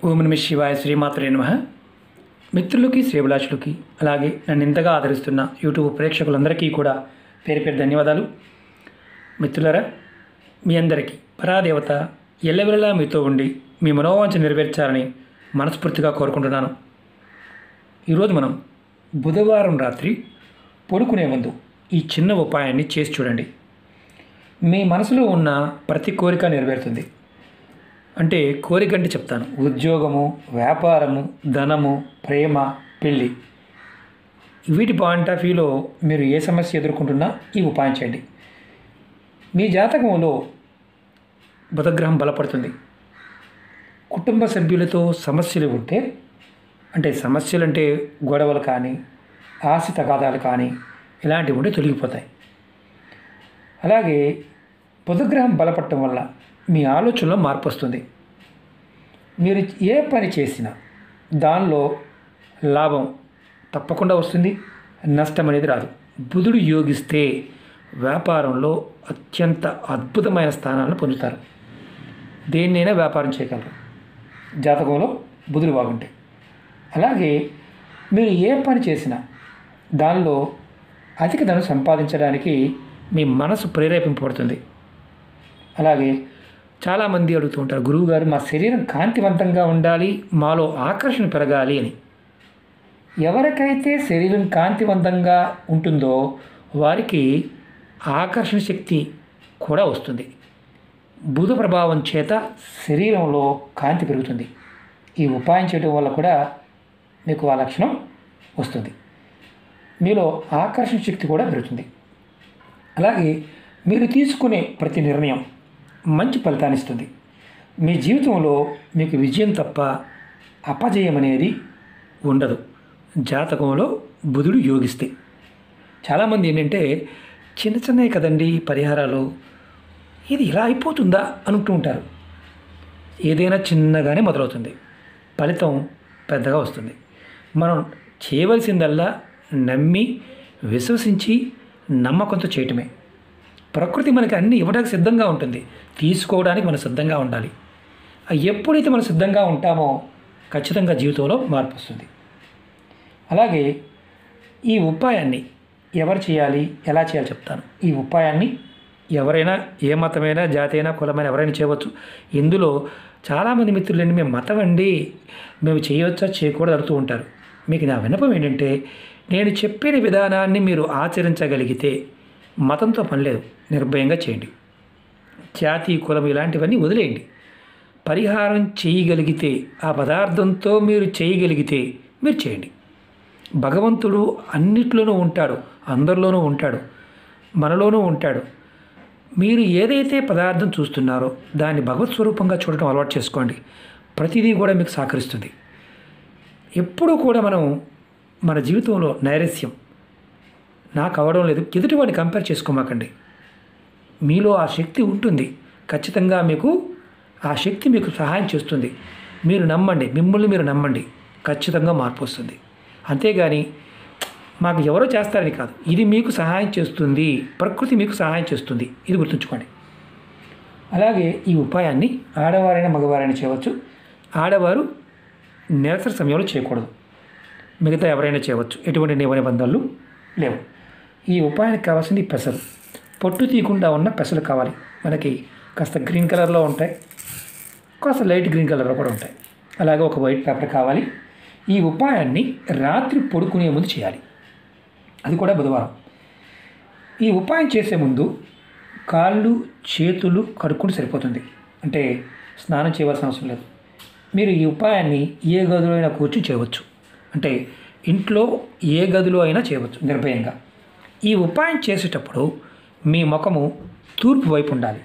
ఓం నమ శివాయ శ్రీమాత్రే నమ మిత్రులకి శ్రేభిలాషులకి అలాగే నన్ను ఇంతగా ఆదరిస్తున్న యూట్యూబ్ ప్రేక్షకులందరికీ కూడా పేరు పేరు ధన్యవాదాలు మిత్రులరా మీ అందరికీ పరాదేవత ఎల్లవెల్లలా మీతో ఉండి మీ మనోవాంఛ నెరవేర్చాలని మనస్ఫూర్తిగా కోరుకుంటున్నాను ఈరోజు మనం బుధవారం రాత్రి పడుకునే ముందు ఈ చిన్న ఉపాయాన్ని చేసి చూడండి మీ మనసులో ఉన్న ప్రతి కోరిక నెరవేరుతుంది అంటే కోరిక అంటే చెప్తాను ఉద్యోగము వ్యాపారము ధనము ప్రేమ పెళ్ళి వీటి పాయింట్ ఆఫ్ వ్యూలో మీరు ఏ సమస్య ఎదుర్కొంటున్నా ఈ ఉపాయం చేయండి మీ జాతకంలో బుధగ్రహం బలపడుతుంది కుటుంబ సభ్యులతో సమస్యలు ఉంటే అంటే సమస్యలు అంటే గొడవలు కానీ ఆశ తగాదాలు కానీ ఇలాంటివి ఉంటే తొలగిపోతాయి అలాగే బుధగ్రహం బలపడటం వల్ల మీ ఆలోచనలో మార్పు వస్తుంది మీరు ఏ పని చేసినా దానిలో లాభం తప్పకుండా వస్తుంది నష్టం అనేది రాదు బుధుడు యోగిస్తే వ్యాపారంలో అత్యంత అద్భుతమైన స్థానాలను పొందుతారు దేన్నైనా వ్యాపారం చేయగలరు జాతకంలో బుధుడు బాగుంటే అలాగే మీరు ఏ పని చేసినా దానిలో అధిక ధనం సంపాదించడానికి మీ మనసు ప్రేరేపింపబడుతుంది అలాగే చాలామంది అడుగుతూ ఉంటారు గురువుగారు మా శరీరం కాంతివంతంగా ఉండాలి మాలో ఆకర్షణ పెరగాలి అని ఎవరికైతే శరీరం కాంతివంతంగా ఉంటుందో వారికి ఆకర్షణ శక్తి కూడా వస్తుంది బుధ ప్రభావం చేత శరీరంలో కాంతి పెరుగుతుంది ఈ ఉపాయం చేయడం వల్ల కూడా మీకు ఆ లక్షణం వస్తుంది మీలో ఆకర్షణ శక్తి కూడా పెరుగుతుంది అలాగే మీరు తీసుకునే ప్రతి నిర్ణయం మంచి ఫలితాన్ని ఇస్తుంది మీ జీవితంలో మీకు విజయం తప్ప అపజయం అనేది ఉండదు జాతకంలో బుధుడు యోగిస్తే చాలామంది ఏంటంటే చిన్న చిన్నవి కదండి పరిహారాలు ఇది ఇలా అయిపోతుందా అనుకుంటూ ఉంటారు ఏదైనా చిన్నగానే మొదలవుతుంది ఫలితం పెద్దగా వస్తుంది మనం చేయవలసిందల్లా నమ్మి విశ్వసించి నమ్మకంతో చేయటమే ప్రకృతి మనకి అన్ని ఇవ్వడానికి సిద్ధంగా ఉంటుంది తీసుకోవడానికి మనం సిద్ధంగా ఉండాలి ఆ ఎప్పుడైతే మనం సిద్ధంగా ఉంటామో ఖచ్చితంగా జీవితంలో మార్పు వస్తుంది అలాగే ఈ ఉపాయాన్ని ఎవరు చేయాలి ఎలా చేయాలి చెప్తాను ఈ ఉపాయాన్ని ఎవరైనా ఏ మతమైనా జాతి అయినా కులమైనా ఎవరైనా చేయవచ్చు ఇందులో చాలామంది మిత్రులండి మేము మతం అండి మేము చేయవచ్చా చేయకూడదు అడుగుతూ ఉంటారు మీకు నా వినపం ఏంటంటే నేను చెప్పిన విధానాన్ని మీరు ఆచరించగలిగితే మతంతో పని లేదు నిర్భయంగా చేయండి జాతి కులం ఇలాంటివన్నీ వదిలేయండి పరిహారం చేయగలిగితే ఆ పదార్థంతో మీరు చేయగలిగితే మీరు చేయండి భగవంతుడు అన్నిట్లోనూ ఉంటాడు అందరిలోనూ ఉంటాడు మనలోనూ ఉంటాడు మీరు ఏదైతే పదార్థం చూస్తున్నారో దాన్ని భగవత్ స్వరూపంగా చూడటం అలవాటు చేసుకోండి ప్రతిదీ కూడా మీకు సహకరిస్తుంది ఎప్పుడూ కూడా మనం మన జీవితంలో నైరస్యం నాకు అవడం లేదు ఎదుటివాడిని కంపేర్ చేసుకోమాకండి మీలో ఆ శక్తి ఉంటుంది ఖచ్చితంగా మీకు ఆ శక్తి మీకు సహాయం చేస్తుంది మీరు నమ్మండి మిమ్మల్ని మీరు నమ్మండి ఖచ్చితంగా మార్పు వస్తుంది అంతేగాని మాకు ఎవరో చేస్తారని కాదు ఇది మీకు సహాయం చేస్తుంది ప్రకృతి మీకు సహాయం చేస్తుంది ఇది గుర్తుంచుకోండి అలాగే ఈ ఉపాయాన్ని ఆడవారైనా మగవారైనా చేయవచ్చు ఆడవారు నిరసన సమయంలో చేయకూడదు మిగతా ఎవరైనా చేయవచ్చు ఎటువంటి నియమ నిబంధనలు లేవు ఈ ఉపాయానికి కావాల్సింది పెసలు పొట్టు తీయకుండా ఉన్న పెసలు కావాలి మనకి కాస్త గ్రీన్ కలర్లో ఉంటాయి కాస్త లైట్ గ్రీన్ కలర్లో కూడా ఉంటాయి అలాగే ఒక వైట్ పేపర్ కావాలి ఈ ఉపాయాన్ని రాత్రి పడుకునే ముందు చేయాలి అది కూడా బుధవారం ఈ ఉపాయం చేసే ముందు కాళ్ళు చేతులు కడుక్కుంటే సరిపోతుంది అంటే స్నానం చేయవలసిన అవసరం లేదు మీరు ఈ ఉపాయాన్ని ఏ గదిలో అయినా కూర్చొని చేయవచ్చు అంటే ఇంట్లో ఏ గదిలో అయినా చేయవచ్చు నిర్భయంగా ఈ ఉపాయం చేసేటప్పుడు మీ ముఖము తూర్పు వైపు ఉండాలి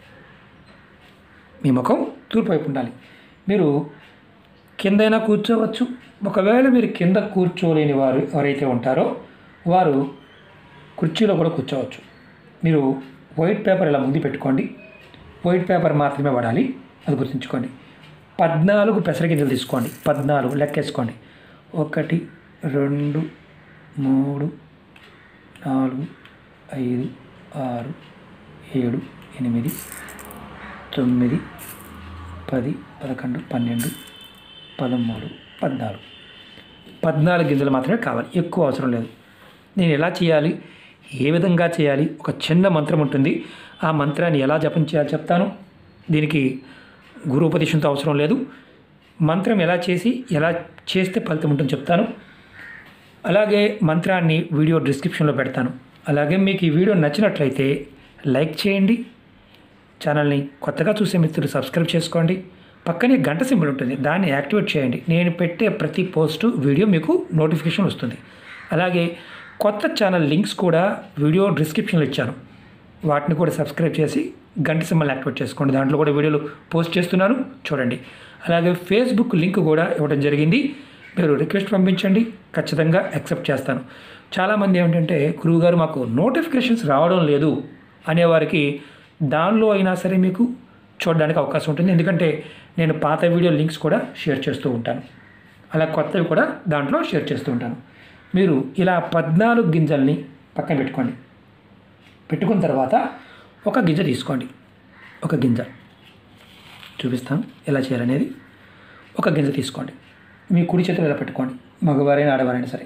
మీ ముఖం తూర్పు వైపు ఉండాలి మీరు కిందైనా కూర్చోవచ్చు ఒకవేళ మీరు కింద కూర్చోలేని వారు ఎవరైతే ఉంటారో వారు కుర్చీలో కూడా కూర్చోవచ్చు మీరు వైట్ పేపర్ ఇలా ముందు పెట్టుకోండి వైట్ పేపర్ మాత్రమే వాడాలి అది గుర్తుంచుకోండి పద్నాలుగు పెసరగింజలు తీసుకోండి పద్నాలుగు లెక్కేసుకోండి ఒకటి రెండు మూడు నాలుగు ఐదు ఆరు ఏడు ఎనిమిది తొమ్మిది పది పదకొండు పన్నెండు పదమూడు పద్నాలుగు పద్నాలుగు గింజలు మాత్రమే కావాలి ఎక్కువ అవసరం లేదు నేను ఎలా చేయాలి ఏ విధంగా చేయాలి ఒక చిన్న మంత్రం ఉంటుంది ఆ మంత్రాన్ని ఎలా జపం చేయాలి చెప్తాను దీనికి గురు ఉపదేశంతో అవసరం లేదు మంత్రం ఎలా చేసి ఎలా చేస్తే ఫలితం ఉంటుందో చెప్తాను అలాగే మంత్రాన్ని వీడియో డిస్క్రిప్షన్లో పెడతాను అలాగే మీకు ఈ వీడియో నచ్చినట్లయితే లైక్ చేయండి ఛానల్ని కొత్తగా చూసే మిత్రులు సబ్స్క్రైబ్ చేసుకోండి పక్కనే గంట సింబల్ ఉంటుంది దాన్ని యాక్టివేట్ చేయండి నేను పెట్టే ప్రతి పోస్టు వీడియో మీకు నోటిఫికేషన్ వస్తుంది అలాగే కొత్త ఛానల్ లింక్స్ కూడా వీడియో డిస్క్రిప్షన్లో ఇచ్చాను వాటిని కూడా సబ్స్క్రైబ్ చేసి గంట సింబల్ యాక్టివేట్ చేసుకోండి దాంట్లో కూడా వీడియోలు పోస్ట్ చేస్తున్నాను చూడండి అలాగే ఫేస్బుక్ లింక్ కూడా ఇవ్వడం జరిగింది మీరు రిక్వెస్ట్ పంపించండి ఖచ్చితంగా యాక్సెప్ట్ చేస్తాను చాలామంది ఏమిటంటే గురువుగారు మాకు నోటిఫికేషన్స్ రావడం లేదు అనేవారికి దానిలో అయినా సరే మీకు చూడడానికి అవకాశం ఉంటుంది ఎందుకంటే నేను పాత వీడియో లింక్స్ కూడా షేర్ చేస్తూ ఉంటాను అలా కొత్తవి కూడా దాంట్లో షేర్ చేస్తూ ఉంటాను మీరు ఇలా పద్నాలుగు గింజల్ని పక్కన పెట్టుకోండి పెట్టుకున్న తర్వాత ఒక గింజ తీసుకోండి ఒక గింజ చూపిస్తాను ఎలా చేయాలనేది ఒక గింజ తీసుకోండి మీ కుడి చేతిలో ఇలా పెట్టుకోండి మగవారైనా ఆడవారైనా సరే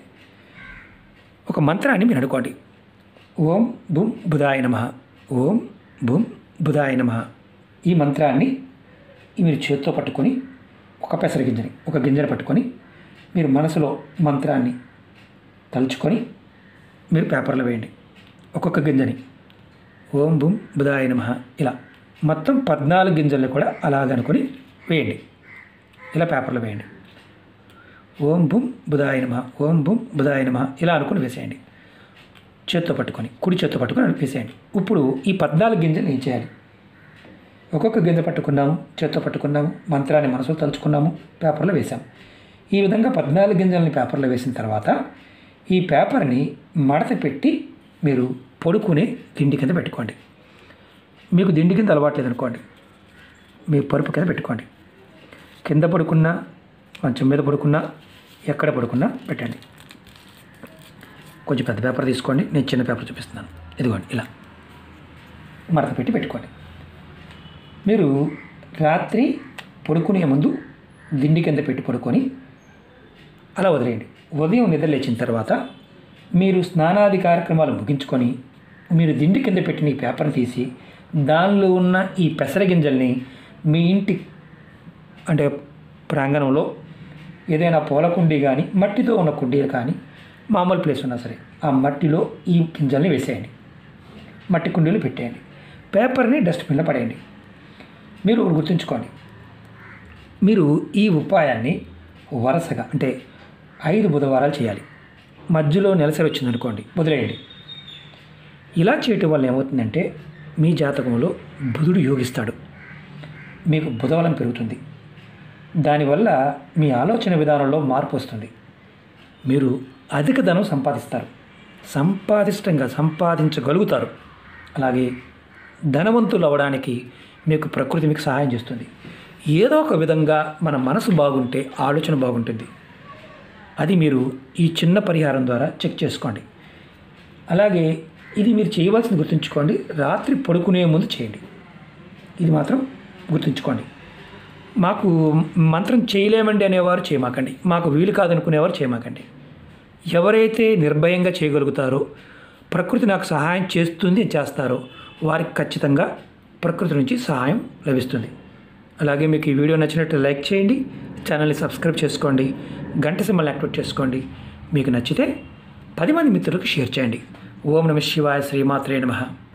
ఒక మంత్రాన్ని మీరు అనుకోండి ఓం బుం బుధాయ నమ ఓం బుం బుధాయ నమ ఈ మంత్రాన్ని మీరు చేతితో పట్టుకొని ఒక పెసర గింజని ఒక గింజని పట్టుకొని మీరు మనసులో మంత్రాన్ని తలుచుకొని మీరు పేపర్లో వేయండి ఒక్కొక్క గింజని ఓం బుం బుధాయ నమ ఇలా మొత్తం పద్నాలుగు గింజల్ని కూడా అలాగనుకొని వేయండి ఇలా పేపర్లో వేయండి ఓం బుం బుధాయ నమ ఓం బుం బుధాయ నమ ఇలా అనుకుని వేసేయండి చేత్తో పట్టుకొని కుడి చేత్తో పట్టుకొని వేసేయండి ఇప్పుడు ఈ పద్నాలుగు గింజలు ఏం చేయాలి ఒక్కొక్క గింజ పట్టుకున్నాము చేత్తో పట్టుకున్నాము మంత్రాన్ని మనసులో తలుచుకున్నాము పేపర్లో వేసాము ఈ విధంగా పద్నాలుగు గింజల్ని పేపర్లో వేసిన తర్వాత ఈ పేపర్ని మడత పెట్టి మీరు పడుకునే దిండి కింద పెట్టుకోండి మీకు దిండి కింద అలవాట్లేదు అనుకోండి మీ పరుపు కింద పెట్టుకోండి కింద పడుకున్నా మంచం మీద పడుకున్నా ఎక్కడ పడుకున్నా పెట్టండి కొంచెం పెద్ద పేపర్ తీసుకోండి నేను చిన్న పేపర్ చూపిస్తున్నాను ఇదిగోండి ఇలా మడత పెట్టి పెట్టుకోండి మీరు రాత్రి పడుకునే ముందు దిండి కింద పెట్టి పడుకొని అలా వదిలేయండి ఉదయం నిద్ర లేచిన తర్వాత మీరు స్నానాది కార్యక్రమాలు ముగించుకొని మీరు దిండి కింద పెట్టిన ఈ పేపర్ని తీసి దానిలో ఉన్న ఈ పెసర గింజల్ని మీ ఇంటి అంటే ప్రాంగణంలో ఏదైనా పూల కుండీ కానీ మట్టితో ఉన్న కుండీలు కానీ మామూలు ప్లేస్ ఉన్నా సరే ఆ మట్టిలో ఈ గింజల్ని వేసేయండి మట్టి కుండీలు పెట్టేయండి పేపర్ని డస్ట్బిన్లో పడేయండి మీరు ఒకటి గుర్తుంచుకోండి మీరు ఈ ఉపాయాన్ని వరుసగా అంటే ఐదు బుధవారాలు చేయాలి మధ్యలో నెలసరి వచ్చిందనుకోండి వదిలేయండి ఇలా చేయటం వల్ల ఏమవుతుందంటే మీ జాతకంలో బుధుడు యోగిస్తాడు మీకు బుధబలం పెరుగుతుంది దానివల్ల మీ ఆలోచన విధానంలో మార్పు వస్తుంది మీరు అధిక ధనం సంపాదిస్తారు సంపాదిష్టంగా సంపాదించగలుగుతారు అలాగే ధనవంతులు అవ్వడానికి మీకు ప్రకృతి మీకు సహాయం చేస్తుంది ఏదో ఒక విధంగా మన మనసు బాగుంటే ఆలోచన బాగుంటుంది అది మీరు ఈ చిన్న పరిహారం ద్వారా చెక్ చేసుకోండి అలాగే ఇది మీరు చేయవలసింది గుర్తుంచుకోండి రాత్రి పడుకునే ముందు చేయండి ఇది మాత్రం గుర్తుంచుకోండి మాకు మంత్రం చేయలేమండి అనేవారు చేయమాకండి మాకు వీలు కాదనుకునేవారు చేయమాకండి ఎవరైతే నిర్భయంగా చేయగలుగుతారో ప్రకృతి నాకు సహాయం చేస్తుంది చేస్తారో వారికి ఖచ్చితంగా ప్రకృతి నుంచి సహాయం లభిస్తుంది అలాగే మీకు ఈ వీడియో నచ్చినట్టు లైక్ చేయండి ఛానల్ని సబ్స్క్రైబ్ చేసుకోండి గంట సింబల్ యాక్టివేట్ చేసుకోండి మీకు నచ్చితే పది మంది మిత్రులకు షేర్ చేయండి ఓం నమ శివాయ శ్రీమాత్రే నమః